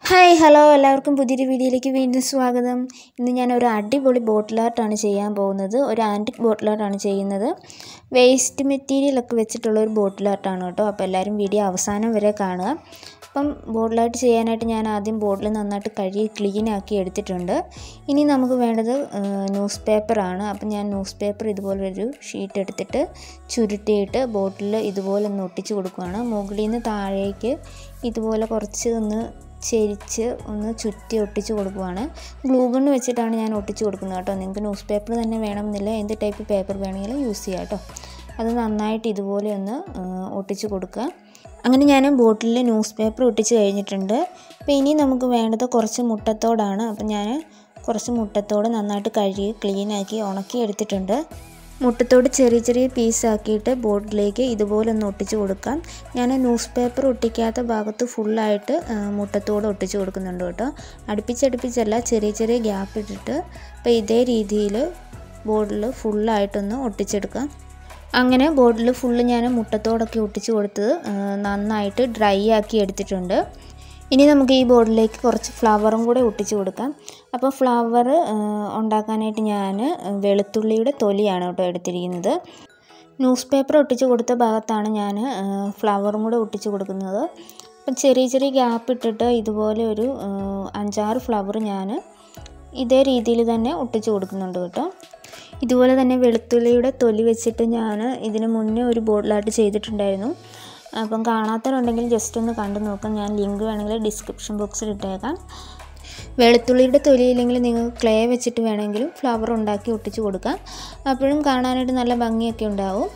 hi hello എല്ലാവർക്കും പുതിയൊരു വീഡിയോയിലേക്ക് വീണ്ടും സ്വാഗതം ഇന്ന് ഞാൻ ഒരു അടിപൊളി ബോട്ടിൽ ആർട്ടാണ് ചെയ്യാൻ പോകുന്നത് ഒരു ആൻറ്റിക് ബോട്ടിൽ ആർട്ടാണ് ചെയ്യുന്നത് വേസ്റ്റ് മെറ്റീരിയലൊക്കെ വെച്ചിട്ടുള്ള ഒരു ബോട്ടിൽ ആർട്ടാണ് കേട്ടോ അപ്പോൾ എല്ലാവരും വീഡിയോ അവസാനം വരെ കാണുക അപ്പം ബോട്ടിൽ ആർട്ട് ചെയ്യാനായിട്ട് ഞാൻ ആദ്യം ബോട്ടിൽ നന്നായിട്ട് കഴുകി ക്ലീൻ ആക്കി എടുത്തിട്ടുണ്ട് ഇനി നമുക്ക് വേണ്ടത് ന്യൂസ് പേപ്പറാണ് അപ്പം ഞാൻ ന്യൂസ് പേപ്പർ ഇതുപോലെ ഒരു ഷീറ്റ് എടുത്തിട്ട് ചുരുട്ടിയിട്ട് ബോട്ടിൽ ഇതുപോലെ ഒന്ന് ഒട്ടിച്ച് കൊടുക്കുകയാണ് മുകളിൽ നിന്ന് താഴേക്ക് ഇതുപോലെ കുറച്ച് ഒന്ന് ചെരിച്ച് ഒന്ന് ചുറ്റി ഒട്ടിച്ച് കൊടുക്കുവാണ് ഗ്ലൂ ഗണ്ണ് വെച്ചിട്ടാണ് ഞാൻ ഒട്ടിച്ച് കൊടുക്കുന്നത് കേട്ടോ നിങ്ങൾക്ക് ന്യൂസ് പേപ്പർ തന്നെ വേണമെന്നില്ല എന്ത് ടൈപ്പ് പേപ്പർ വേണമെങ്കിലും യൂസ് ചെയ്യാം കേട്ടോ അത് നന്നായിട്ട് ഇതുപോലെ ഒന്ന് ഒട്ടിച്ച് കൊടുക്കുക അങ്ങനെ ഞാൻ ബോട്ടിൽ ന്യൂസ് പേപ്പർ ഒട്ടിച്ച് കഴിഞ്ഞിട്ടുണ്ട് അപ്പോൾ ഇനി നമുക്ക് വേണ്ടത് കുറച്ച് മുട്ടത്തോടാണ് അപ്പം ഞാൻ കുറച്ച് മുട്ടത്തോട് നന്നായിട്ട് കഴുകി ക്ലീനാക്കി ഉണക്കി എടുത്തിട്ടുണ്ട് മുട്ടത്തോട് ചെറിയ ചെറിയ പീസാക്കിയിട്ട് ബോർഡിലേക്ക് ഇതുപോലെ ഒന്ന് ഒട്ടിച്ച് കൊടുക്കാം ഞാൻ ന്യൂസ് പേപ്പർ ഒട്ടിക്കാത്ത ഭാഗത്ത് ഫുള്ളായിട്ട് മുട്ടത്തോട് ഒട്ടിച്ച് കൊടുക്കുന്നുണ്ട് കേട്ടോ അടുപ്പിച്ചടുപ്പിച്ചല്ല ചെറിയ ചെറിയ ഗ്യാപ്പ് ഇട്ടിട്ട് അപ്പോൾ ഇതേ രീതിയിൽ ബോർഡിൽ ഫുള്ളായിട്ടൊന്ന് ഒട്ടിച്ചെടുക്കാം അങ്ങനെ ബോർഡിൽ ഫുള്ള് ഞാൻ മുട്ടത്തോടൊക്കെ ഒട്ടിച്ച് കൊടുത്തത് നന്നായിട്ട് ഡ്രൈ ആക്കി എടുത്തിട്ടുണ്ട് ഇനി നമുക്ക് ഈ ബോർഡിലേക്ക് കുറച്ച് ഫ്ലവറും കൂടെ ഒട്ടിച്ച് കൊടുക്കാം അപ്പോൾ ഫ്ലവർ ഉണ്ടാക്കാനായിട്ട് ഞാൻ വെളുത്തുള്ളിയുടെ തൊലിയാണ് കേട്ടോ എടുത്തിരിക്കുന്നത് ന്യൂസ് പേപ്പർ ഒട്ടിച്ച് കൊടുത്ത ഭാഗത്താണ് ഞാൻ ഫ്ലവറും കൂടെ ഒട്ടിച്ച് കൊടുക്കുന്നത് അപ്പം ചെറിയ ചെറിയ ഗ്യാപ്പ് ഇട്ടിട്ട് ഇതുപോലെ ഒരു അഞ്ചാറ് ഫ്ലവർ ഞാൻ ഇതേ രീതിയിൽ തന്നെ ഒട്ടിച്ച് കൊടുക്കുന്നുണ്ട് കേട്ടോ ഇതുപോലെ തന്നെ വെളുത്തുള്ളിയുടെ തൊലി വെച്ചിട്ട് ഞാൻ ഇതിന് മുന്നേ ഒരു ബോർഡിലായിട്ട് ചെയ്തിട്ടുണ്ടായിരുന്നു അപ്പം കാണാത്തവരുണ്ടെങ്കിൽ ജസ്റ്റ് ഒന്ന് കണ്ടു നോക്കാം ഞാൻ ലിങ്ക് വേണമെങ്കിൽ ഡിസ്ക്രിപ്ഷൻ ബോക്സിൽ ഇട്ടേക്കാം വെളുത്തുള്ളിയുടെ തൊലിയില്ലെങ്കിൽ നിങ്ങൾക്ക് ക്ലേ വെച്ചിട്ട് വേണമെങ്കിലും ഫ്ലവർ ഉണ്ടാക്കി ഒട്ടിച്ച് കൊടുക്കാം അപ്പോഴും കാണാനായിട്ട് നല്ല ഭംഗിയൊക്കെ ഉണ്ടാവും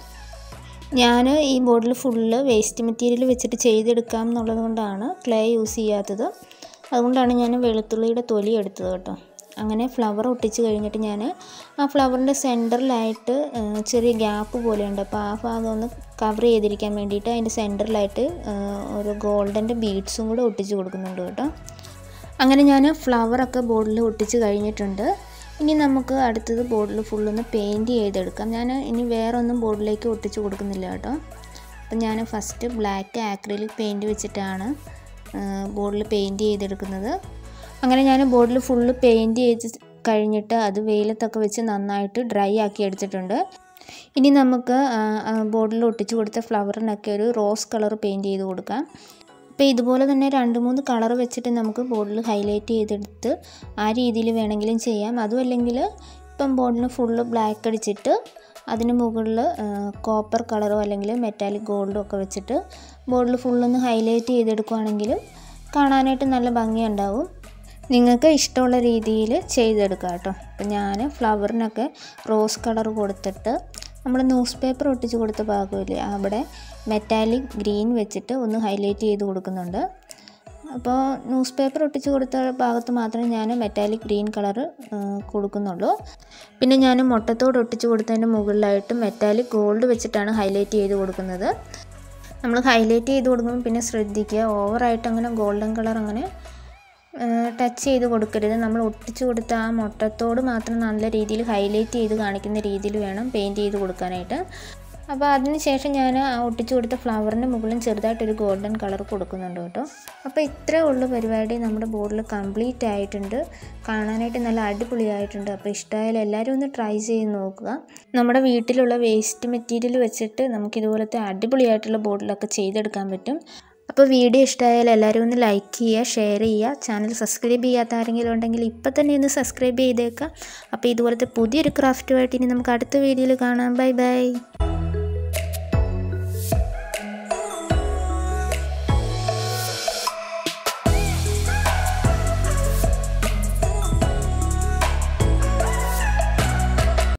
ഞാൻ ഈ ബോർഡിൽ ഫുള്ള് വേസ്റ്റ് മെറ്റീരിയൽ വെച്ചിട്ട് ചെയ്തെടുക്കാം എന്നുള്ളത് കൊണ്ടാണ് ക്ലേ യൂസ് ചെയ്യാത്തത് അതുകൊണ്ടാണ് ഞാൻ വെളുത്തുള്ളിയുടെ തൊലി എടുത്തത് കേട്ടോ അങ്ങനെ ഫ്ലവർ ഒട്ടിച്ച് കഴിഞ്ഞിട്ട് ഞാൻ ആ ഫ്ലവറിൻ്റെ സെൻറ്ററിലായിട്ട് ചെറിയ ഗ്യാപ്പ് പോലെയുണ്ട് അപ്പോൾ ആ ഭാഗം ഒന്ന് കവർ ചെയ്തിരിക്കാൻ വേണ്ടിയിട്ട് അതിൻ്റെ സെൻറ്ററിലായിട്ട് ഒരു ഗോൾഡൻ്റെ ബീഡ്സും കൂടെ ഒട്ടിച്ച് കൊടുക്കുന്നുണ്ട് കേട്ടോ അങ്ങനെ ഞാൻ ഫ്ലവറൊക്കെ ബോർഡിൽ ഒട്ടിച്ച് കഴിഞ്ഞിട്ടുണ്ട് ഇനി നമുക്ക് അടുത്തത് ബോർഡിൽ ഫുള്ളൊന്ന് പെയിൻറ്റ് ചെയ്തെടുക്കാം ഞാൻ ഇനി വേറെ ഒന്നും ബോർഡിലേക്ക് ഒട്ടിച്ച് കൊടുക്കുന്നില്ല കേട്ടോ അപ്പം ഞാൻ ഫസ്റ്റ് ബ്ലാക്ക് ആക്രിലിക് പെയിൻറ്റ് വെച്ചിട്ടാണ് ബോർഡിൽ പെയിൻറ്റ് ചെയ്തെടുക്കുന്നത് അങ്ങനെ ഞാൻ ബോർഡിൽ ഫുള്ള് പെയിൻറ്റ് ചെയ്ത് കഴിഞ്ഞിട്ട് അത് വെയിലത്തൊക്കെ വെച്ച് നന്നായിട്ട് ഡ്രൈ ആക്കി എടുത്തിട്ടുണ്ട് ഇനി നമുക്ക് ബോർഡിൽ ഒട്ടിച്ച് കൊടുത്ത ഫ്ലവറിനൊക്കെ ഒരു റോസ് കളർ പെയിൻറ്റ് ചെയ്ത് കൊടുക്കാം അപ്പോൾ ഇതുപോലെ തന്നെ രണ്ട് മൂന്ന് കളർ വെച്ചിട്ട് നമുക്ക് ബോർഡിൽ ഹൈലൈറ്റ് ചെയ്തെടുത്ത് ആ രീതിയിൽ വേണമെങ്കിലും ചെയ്യാം അതും അല്ലെങ്കിൽ ഇപ്പം ബോർഡിന് ഫുള്ള് ബ്ലാക്ക് അടിച്ചിട്ട് അതിന് മുകളിൽ കോപ്പർ കളറോ അല്ലെങ്കിൽ മെറ്റാലിക് ഗോൾഡോ ഒക്കെ വെച്ചിട്ട് ബോർഡിൽ ഫുള്ളൊന്ന് ഹൈലൈറ്റ് ചെയ്തെടുക്കുകയാണെങ്കിലും കാണാനായിട്ട് നല്ല ഭംഗിയുണ്ടാവും നിങ്ങൾക്ക് ഇഷ്ടമുള്ള രീതിയിൽ ചെയ്തെടുക്കുക കേട്ടോ അപ്പം ഞാൻ ഫ്ലവറിനൊക്കെ റോസ് കളർ കൊടുത്തിട്ട് നമ്മൾ ന്യൂസ് പേപ്പർ ഒട്ടിച്ച് കൊടുത്ത ഭാഗമില്ലേ അവിടെ മെറ്റാലിക് ഗ്രീൻ വെച്ചിട്ട് ഒന്ന് ഹൈലൈറ്റ് ചെയ്ത് കൊടുക്കുന്നുണ്ട് അപ്പോൾ ന്യൂസ് പേപ്പർ ഒട്ടിച്ച് കൊടുത്ത ഭാഗത്ത് മാത്രമേ ഞാൻ മെറ്റാലിക് ഗ്രീൻ കളർ കൊടുക്കുന്നുള്ളൂ പിന്നെ ഞാൻ മുട്ടത്തോട് ഒട്ടിച്ച് കൊടുത്തതിൻ്റെ മുകളിലായിട്ട് മെറ്റാലിക് ഗോൾഡ് വെച്ചിട്ടാണ് ഹൈലൈറ്റ് ചെയ്ത് കൊടുക്കുന്നത് നമ്മൾ ഹൈലൈറ്റ് ചെയ്ത് കൊടുക്കുമ്പോൾ പിന്നെ ശ്രദ്ധിക്കുക ഓവറായിട്ട് അങ്ങനെ ഗോൾഡൻ കളർ അങ്ങനെ ടച്ച് ചെയ്ത് കൊടുക്കരുത് നമ്മൾ ഒട്ടിച്ച് കൊടുത്ത ആ മുട്ടത്തോട് മാത്രം നല്ല രീതിയിൽ ഹൈലൈറ്റ് ചെയ്ത് കാണിക്കുന്ന രീതിയിൽ വേണം പെയിൻറ്റ് ചെയ്ത് കൊടുക്കാനായിട്ട് അപ്പോൾ അതിന് ശേഷം ഞാൻ ആ ഒട്ടിച്ച് കൊടുത്ത ഫ്ലവറിൻ്റെ മുകളിൽ ചെറുതായിട്ടൊരു ഗോൾഡൻ കളർ കൊടുക്കുന്നുണ്ട് കേട്ടോ അപ്പോൾ ഇത്രേ ഉള്ളൂ പരിപാടി നമ്മുടെ ബോർഡിൽ കംപ്ലീറ്റ് ആയിട്ടുണ്ട് കാണാനായിട്ട് നല്ല അടിപൊളിയായിട്ടുണ്ട് അപ്പോൾ ഇഷ്ടമായാലും എല്ലാവരും ഒന്ന് ട്രൈ ചെയ്ത് നോക്കുക നമ്മുടെ വീട്ടിലുള്ള വേസ്റ്റ് മെറ്റീരിയൽ വെച്ചിട്ട് നമുക്ക് ഇതുപോലത്തെ അടിപൊളിയായിട്ടുള്ള ബോർഡിലൊക്കെ ചെയ്തെടുക്കാൻ പറ്റും അപ്പോൾ വീഡിയോ ഇഷ്ടമായാൽ എല്ലാവരും ഒന്ന് ലൈക്ക് ചെയ്യുക ഷെയർ ചെയ്യുക ചാനൽ സബ്സ്ക്രൈബ് ചെയ്യാത്ത ആരെങ്കിലും ഉണ്ടെങ്കിൽ ഇപ്പം തന്നെ ഒന്ന് സബ്സ്ക്രൈബ് ചെയ്തേക്കാം അപ്പോൾ ഇതുപോലത്തെ പുതിയൊരു ക്രാഫ്റ്റുമായിട്ട് ഇനി നമുക്ക് അടുത്ത വീഡിയോയിൽ കാണാം ബൈ ബൈ